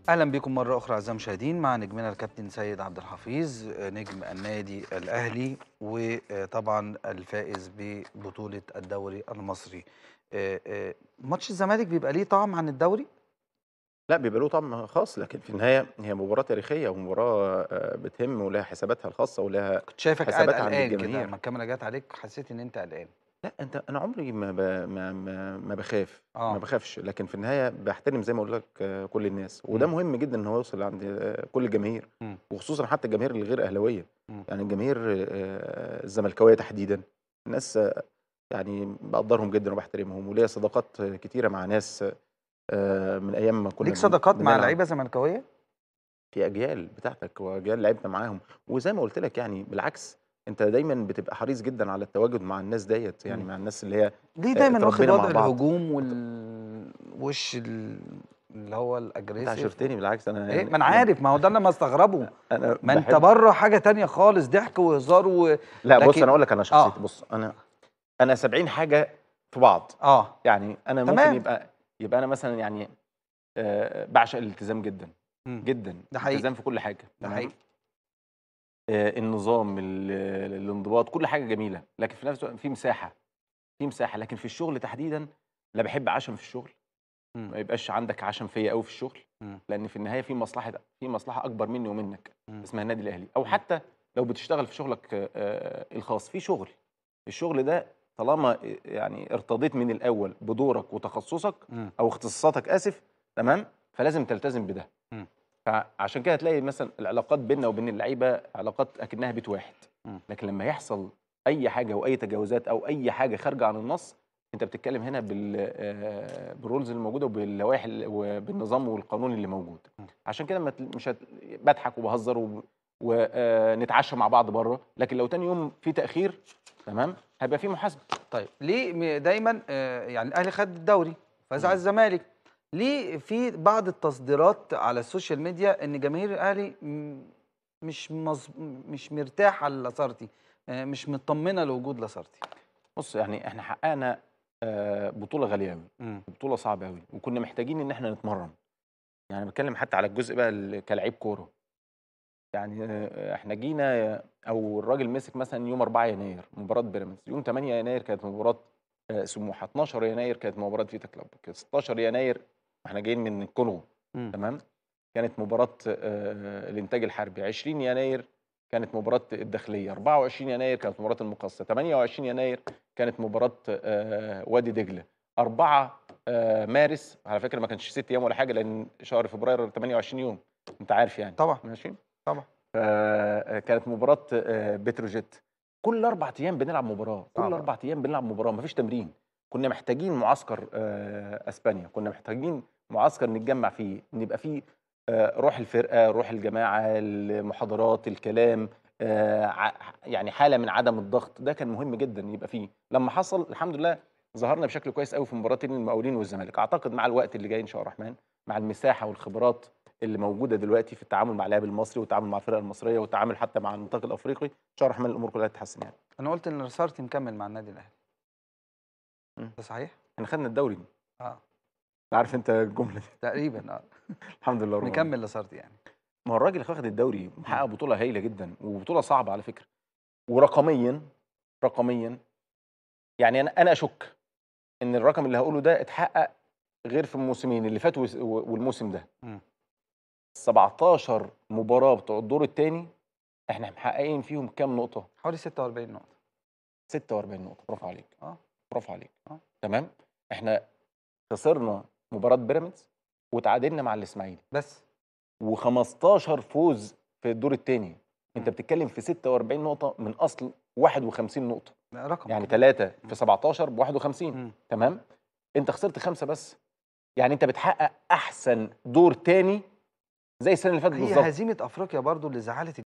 اهلا بكم مره اخرى اعزائي المشاهدين مع نجمنا الكابتن سيد عبد الحفيظ نجم النادي الاهلي وطبعا الفائز ببطوله الدوري المصري آه، آه، ماتش الزمالك بيبقى ليه طعم عن الدوري لا بيبقى له طعم خاص لكن في النهايه هي مباراه تاريخيه ومباراه آه، بتهم ولها حساباتها الخاصه ولها كنت شايفك قاعد حسابات عند قلقان كده الجماهير. لما الكاميرا جت عليك حسيت ان انت قلقان لا انت انا عمري ما ب... ما ما, ما بخاف آه. ما بخافش لكن في النهايه بحترم زي ما اقول لك آه، كل الناس وده مم. مهم جدا ان هو يوصل عند آه، كل الجماهير مم. وخصوصا حتى الجماهير الغير اهلاويه مم. يعني الجماهير آه، الزملكاويه تحديدا الناس آه، يعني بقدرهم جدا وبحترمهم وليا صداقات آه، كتيره مع ناس آه، من ايام ما كنا ليك بن- صداقات مع بنلعب. لعيبه زملكاويه في اجيال بتاعتك واجيال لعبنا معاهم وزي ما قلت لك يعني بالعكس انت دايما بتبقى حريص جدا على التواجد مع الناس ديت يعني مم. مع الناس اللي هي ليه آه، دايما واخد اتربينا مع وضع بعض. الهجوم والوش ال- اللي هو انت الاجريسيف عشرتني بالعكس انا ايه يعني ما انا عارف ما هو ده اللي ما استغربه انا ما انت بحب- بره حاجه تانية خالص ضحك وهزار و... لا بص لكن- انا اقول لك انا شخصيتي آه. بص انا انا 70 حاجه في بعض اه يعني انا ممكن تمام. يبقى يبقى انا مثلا يعني آه، بعشق الالتزام جدا مم. جدا ده حقيقي. التزام في كل حاجه ده تمام؟ حقيقي آه، النظام ال- الانضباط كل حاجه جميله لكن في نفس الوقت في مساحه في مساحه لكن في الشغل تحديدا لا بحب عشم في الشغل مم. ما يبقاش عندك عشم فيا قوي في الشغل مم. لان في النهايه في مصلحه في مصلحه اكبر مني ومنك مم. اسمها النادي الاهلي او مم. حتى لو بتشتغل في شغلك آه، آه، الخاص في شغل الشغل ده طالما يعني ارتضيت من الاول بدورك وتخصصك مم. او اختصاصاتك اسف تمام فلازم تلتزم بده مم. فعشان كده تلاقي مثلا العلاقات بيننا وبين اللعيبه علاقات اكنها بيت واحد مم. لكن لما يحصل اي حاجه واي تجاوزات او اي حاجه خارجه عن النص انت بتتكلم هنا بال آه، بالرولز اللي موجوده وباللوائح ال- وبالنظام والقانون اللي موجود مم. عشان كده ما تل- مش هت... بضحك وبهزر ونتعشى مع بعض بره لكن لو تاني يوم في تاخير تمام هيبقى في محاسبه طيب ليه م- دايما آه، يعني الاهلي خد الدوري فاز مم. على الزمالك ليه في بعض التصديرات على السوشيال ميديا ان جماهير الاهلي م- مش مز... مش مرتاحه للاسارتي آه، مش مطمنه لوجود لاسارتي بص يعني احنا حققنا آه، بطوله غاليه قوي بطوله صعبه قوي وكنا محتاجين ان احنا نتمرن يعني بتكلم حتى على الجزء بقى ال- كلاعب كوره يعني آه، احنا جينا او الراجل مسك مثلا يوم 4 يناير مباراه بيراميدز يوم 8 يناير كانت مباراه آه، سموحه 12 يناير كانت مباراه فيتا كلوب كانت 16 يناير احنا جايين من الكونغو مم. تمام كانت مباراه آه، الانتاج الحربي 20 يناير كانت مباراه الداخليه 24 يناير كانت مباراه المقصه 28 يناير كانت مباراه آه، وادي دجله 4 آه، مارس على فكره ما كانش ست ايام ولا حاجه لان شهر فبراير 28 يوم انت عارف يعني طبعا ماشي طبعا فكانت مباراه آه، بتروجيت كل اربع ايام بنلعب مباراه كل صعبة. اربع ايام بنلعب مباراه مفيش تمرين كنا محتاجين معسكر آه، اسبانيا كنا محتاجين معسكر نتجمع فيه نبقى فيه آه، روح الفرقه روح الجماعه المحاضرات الكلام آه، ع- يعني حاله من عدم الضغط ده كان مهم جدا يبقى فيه لما حصل الحمد لله ظهرنا بشكل كويس قوي في مباراتين المقاولين والزمالك اعتقد مع الوقت اللي جاي ان شاء الله الرحمن مع المساحه والخبرات اللي موجوده دلوقتي في التعامل مع اللاعب المصري والتعامل مع الفرق المصريه والتعامل حتى مع النطاق الافريقي ان شاء الله الرحمن الامور كلها تتحسن يعني انا قلت ان لاسارتي مكمل مع النادي الاهلي مم. ده صحيح احنا خدنا الدوري اه عارف انت الجمله دي تقريبا اه الحمد لله رب العالمين. مكمل لاسارتي يعني ما هو الراجل واخد الدوري محقق بطوله هايله جدا وبطوله صعبه على فكره ورقميا رقميا يعني انا انا اشك ان الرقم اللي هقوله ده اتحقق غير في الموسمين اللي فاتوا وس- والموسم ده مم. 17 مباراه بتوع الدور الثاني احنا محققين فيهم كام نقطه حوالي 46 نقطه 46 نقطه برافو عليك اه برافو عليك آه. تمام احنا خسرنا مباراه بيراميدز وتعادلنا مع الاسماعيلي بس و15 فوز في الدور الثاني انت مم. بتتكلم في 46 نقطه من اصل 51 نقطه ده رقم يعني كبير. 3 في 17 ب 51 مم. تمام انت خسرت خمسه بس يعني انت بتحقق احسن دور تاني زي السنه اللي فاتت هي بالظبط هزيمه افريقيا برضو اللي زعلت